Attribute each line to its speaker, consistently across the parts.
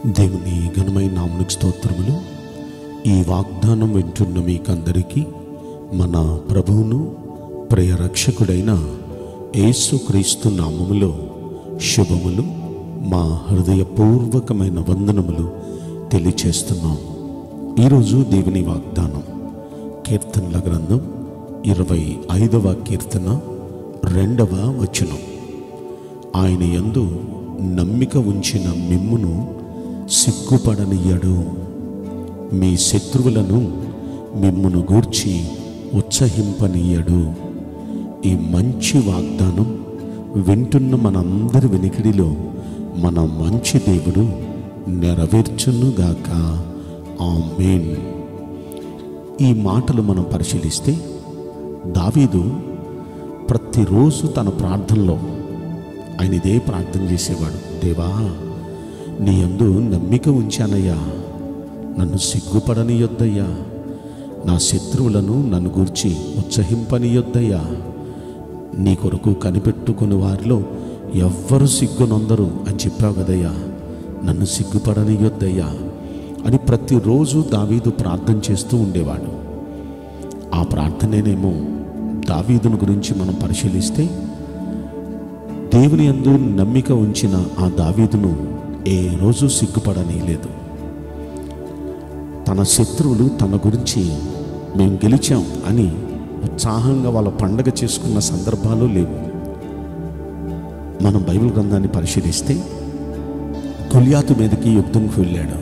Speaker 1: దేవుని ఘనమైన నామునికి స్తోత్రములు ఈ వాగ్దానం వింటున్న మీకందరికీ మన ప్రభువును ప్రియ రక్షకుడైన యేసుక్రీస్తు నామములో శుభములు మా హృదయపూర్వకమైన వందనములు తెలియచేస్తున్నాం ఈరోజు దేవుని వాగ్దానం కీర్తనల గ్రంథం ఇరవై ఐదవ కీర్తన రెండవ వచనం ఆయన యందు నమ్మిక ఉంచిన మిమ్మును సిగ్గుపడనియ్యడు మీ శత్రువులను మిమ్మును గూర్చి ఉత్సహింపనీయడు ఈ మంచి వాగ్దానం వింటున్న మనందరి వెనికిడిలో మన మంచి దేవుడు నెరవేర్చునుగాక ఆమేన్ ఈ మాటలు మనం పరిశీలిస్తే దావీదు ప్రతిరోజు తన ప్రార్థనలో ఆయన ఇదే ప్రార్థన చేసేవాడు దేవా నీ యందు నమ్మిక ఉంచానయ్యా నన్ను సిగ్గుపడనియొద్దయ్యా నా శత్రువులను నన్ను గూర్చి ఉత్సహింపనియొద్దయ్యా నీ కొరకు కనిపెట్టుకుని వారిలో ఎవ్వరు సిగ్గునొందరు అని చెప్పావు కదయ్యా నన్ను సిగ్గుపడనియొద్దయ్యా అని ప్రతిరోజు దావీదు ప్రార్థన చేస్తూ ఉండేవాడు ఆ ప్రార్థనేనేమో దావీదును గురించి మనం పరిశీలిస్తే దేవుని యందు నమ్మిక ఉంచిన ఆ దావీదును ఏ రోజు సిగ్గుపడనీయలేదు తన శత్రువులు తన గురించి మేము గెలిచాం అని ఉత్సాహంగా వాళ్ళ పండగ చేసుకున్న సందర్భాలు లేవు మనం బైబిల్ గ్రంథాన్ని పరిశీలిస్తే గొలియాతు మీదకి యుద్ధంకి వెళ్ళాడు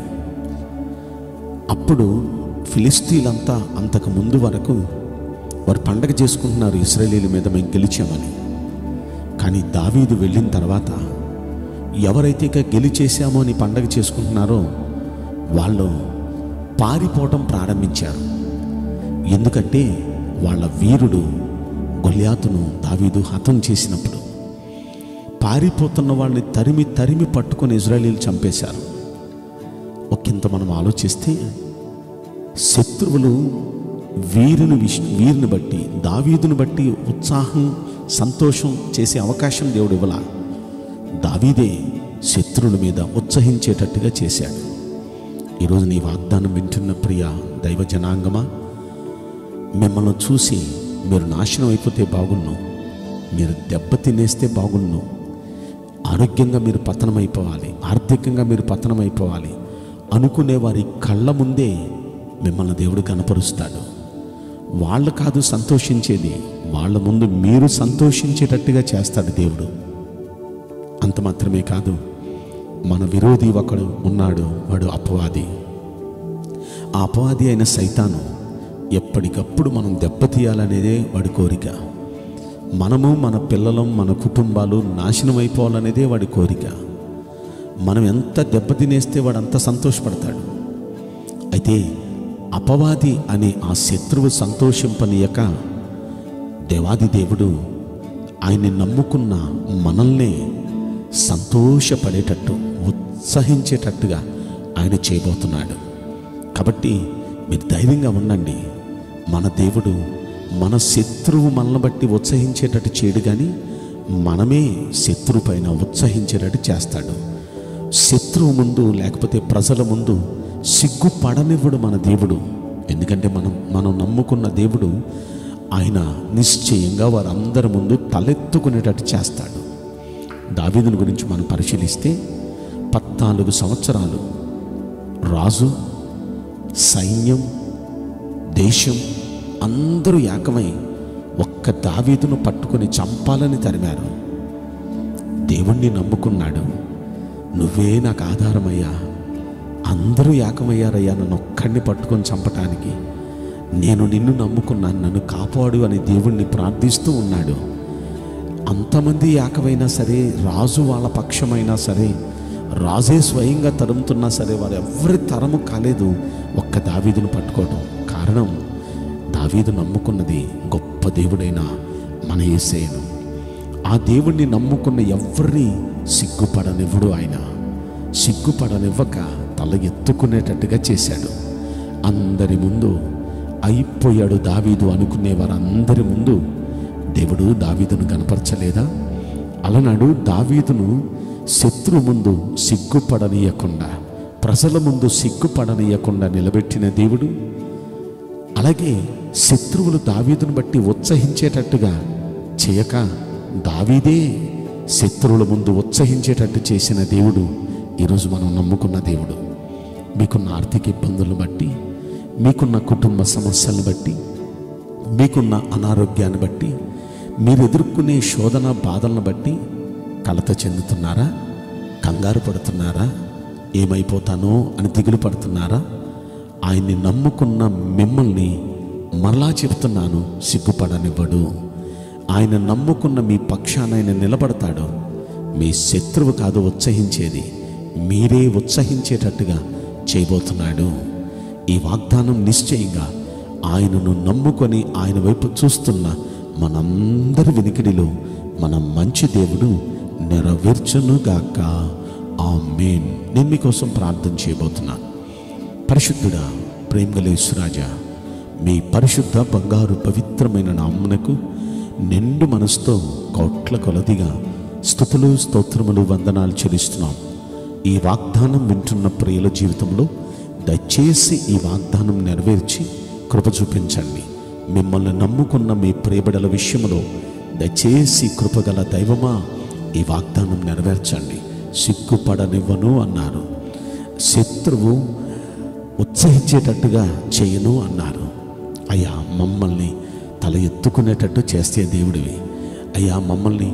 Speaker 1: అప్పుడు ఫిలిస్తీన్లంతా అంతకు ముందు వరకు వారు పండగ చేసుకుంటున్నారు ఇస్రాయేలీల మీద మేము గెలిచామని కానీ దావీదు వెళ్ళిన తర్వాత ఎవరైతే ఇక గెలిచేశామో అని పండగ చేసుకుంటున్నారో వాళ్ళు పారిపోవటం ప్రారంభించారు ఎందుకంటే వాళ్ళ వీరుడు గొల్యాతును దావీదు హతం చేసినప్పుడు పారిపోతున్న వాళ్ళని తరిమి తరిమి పట్టుకొని ఇజ్రాయలీలు చంపేశారు ఒకంత మనం ఆలోచిస్తే శత్రువులు వీరుని విష్ వీరిని బట్టి దావీదుని బట్టి ఉత్సాహం సంతోషం చేసే అవకాశం దేవుడు ఇవ్వలా దావీదే శత్రువుల మీద ఉత్సహించేటట్టుగా చేశాడు ఈరోజు నీ వాగ్దానం వింటున్న ప్రియ దైవ జనాంగమా మిమ్మల్ని చూసి మీరు నాశనం అయిపోతే బాగున్ను మీరు దెబ్బ తినేస్తే బాగున్ను ఆరోగ్యంగా మీరు పతనమైపోవాలి ఆర్థికంగా మీరు పతనమైపోవాలి అనుకునే వారి కళ్ళ ముందే మిమ్మల్ని దేవుడు కనపరుస్తాడు వాళ్ళు కాదు సంతోషించేది వాళ్ళ ముందు మీరు సంతోషించేటట్టుగా చేస్తాడు దేవుడు అంత మాత్రమే కాదు మన విరోధి ఒకడు ఉన్నాడు వాడు అపవాది ఆ అపవాది అయిన సైతాను ఎప్పటికప్పుడు మనం దెబ్బతీయాలనేదే వాడి కోరిక మనము మన పిల్లలం మన కుటుంబాలు నాశనం అయిపోవాలనేదే వాడి కోరిక మనం ఎంత దెబ్బతినేస్తే వాడు అంత సంతోషపడతాడు అయితే అపవాది అనే ఆ శత్రువు సంతోషింపనీయక దేవాది దేవుడు ఆయన్ని నమ్ముకున్న మనల్నే సంతోషపడేటట్టు ఉత్సహించేటట్టుగా ఆయన చేయబోతున్నాడు కాబట్టి మీరు ధైర్యంగా ఉండండి మన దేవుడు మన శత్రువు మనల్ని బట్టి ఉత్సహించేటట్టు చేయడు కానీ మనమే శత్రువు పైన ఉత్సహించేటట్టు చేస్తాడు శత్రువు ముందు లేకపోతే ప్రజల ముందు సిగ్గుపడనివ్వడు మన దేవుడు ఎందుకంటే మనం మనం నమ్ముకున్న దేవుడు ఆయన నిశ్చయంగా వారందరి ముందు తలెత్తుకునేటట్టు చేస్తాడు దావీదుని గురించి మనం పరిశీలిస్తే పద్నాలుగు సంవత్సరాలు రాజు సైన్యం దేశం అందరూ ఏకమై ఒక్క దావీదును పట్టుకొని చంపాలని తరిమారు దేవుణ్ణి నమ్ముకున్నాడు నువ్వే నాకు ఆధారమయ్యా అందరూ ఏకమయ్యారయ్యా నన్ను ఒక్కడిని పట్టుకొని చంపటానికి నేను నిన్ను నమ్ముకున్నాను నన్ను కాపాడు అని దేవుణ్ణి ప్రార్థిస్తూ ఉన్నాడు అంతమంది ఏకమైనా సరే రాజు వాళ్ళ పక్షమైనా సరే రాజే స్వయంగా తరుముతున్నా సరే వారు ఎవరి తరము కాలేదు ఒక్క దావీదును పట్టుకోవడం కారణం దావీదు నమ్ముకున్నది గొప్ప దేవుడైన మన యేసేను ఆ దేవుణ్ణి నమ్ముకున్న ఎవరిని సిగ్గుపడనివ్వడు ఆయన సిగ్గుపడనివ్వక తల ఎత్తుకునేటట్టుగా చేశాడు అందరి ముందు అయిపోయాడు దావీదు అనుకునే వారందరి ముందు దేవుడు దావీదును కనపరచలేదా అలనాడు దావీదును శత్రు ముందు సిగ్గుపడనీయకుండా ప్రజల ముందు సిగ్గుపడనీయకుండా నిలబెట్టిన దేవుడు అలాగే శత్రువులు దావీదును బట్టి ఉత్సహించేటట్టుగా చేయక దావీదే శత్రువుల ముందు ఉత్సహించేటట్టు చేసిన దేవుడు ఈరోజు మనం నమ్ముకున్న దేవుడు మీకున్న ఆర్థిక ఇబ్బందులను బట్టి మీకున్న కుటుంబ సమస్యలను బట్టి మీకున్న అనారోగ్యాన్ని బట్టి మీరు ఎదుర్కొనే శోధన బాధలను బట్టి కలత చెందుతున్నారా కంగారు పడుతున్నారా ఏమైపోతానో అని దిగులు పడుతున్నారా ఆయన్ని నమ్ముకున్న మిమ్మల్ని మరలా చెప్తున్నాను సిగ్గుపడనివ్వడు ఆయన నమ్ముకున్న మీ పక్షాన ఆయన నిలబడతాడు మీ శత్రువు కాదు ఉత్సహించేది మీరే ఉత్సహించేటట్టుగా చేయబోతున్నాడు ఈ వాగ్దానం నిశ్చయంగా ఆయనను నమ్ముకొని ఆయన వైపు చూస్తున్న మనందరి వినికిడిలో మన మంచి దేవుడు నెరవేర్చునుగాక ఆ మేన్ నేను మీకోసం ప్రార్థన చేయబోతున్నాను పరిశుద్ధుడా ప్రేమగలేశ్వరాజా మీ పరిశుద్ధ బంగారు పవిత్రమైన నామ్మునకు నిండు మనసుతో కోట్ల కొలదిగా స్థుతులు స్తోత్రములు వందనాలు చెల్లిస్తున్నాం ఈ వాగ్దానం వింటున్న ప్రియుల జీవితంలో దయచేసి ఈ వాగ్దానం నెరవేర్చి కృప చూపించండి మిమ్మల్ని నమ్ముకున్న మీ ప్రియబిడల విషయంలో దయచేసి కృపగల దైవమా ఈ వాగ్దానం నెరవేర్చండి సిగ్గుపడనివ్వను అన్నారు శత్రువు ఉత్సహించేటట్టుగా చేయను అన్నారు అయ్యా మమ్మల్ని తల ఎత్తుకునేటట్టు చేస్తే దేవుడివి అయ్యా మమ్మల్ని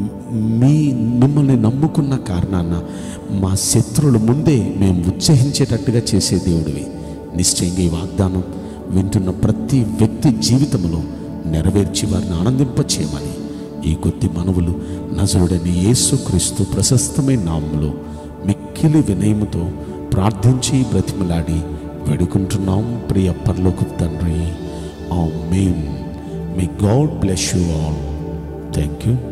Speaker 1: మీ మిమ్మల్ని నమ్ముకున్న కారణాన మా శత్రువుల ముందే మేము ఉత్సహించేటట్టుగా చేసే దేవుడివి నిశ్చయంగా ఈ వాగ్దానం వింటున్న ప్రతి వ్యక్తి జీవితంలో నెరవేర్చి వారిని ఆనందింపచేయమని ఈ కొద్ది మనవులు నజరుడని యేసుక్రీస్తు ప్రశస్తమైన నామంలో మిక్కిలి వినయముతో ప్రార్థించి బ్రతిమలాడి వేడుకుంటున్నాం ప్రియ పరలోకు తండ్రి amen may God bless you all thank you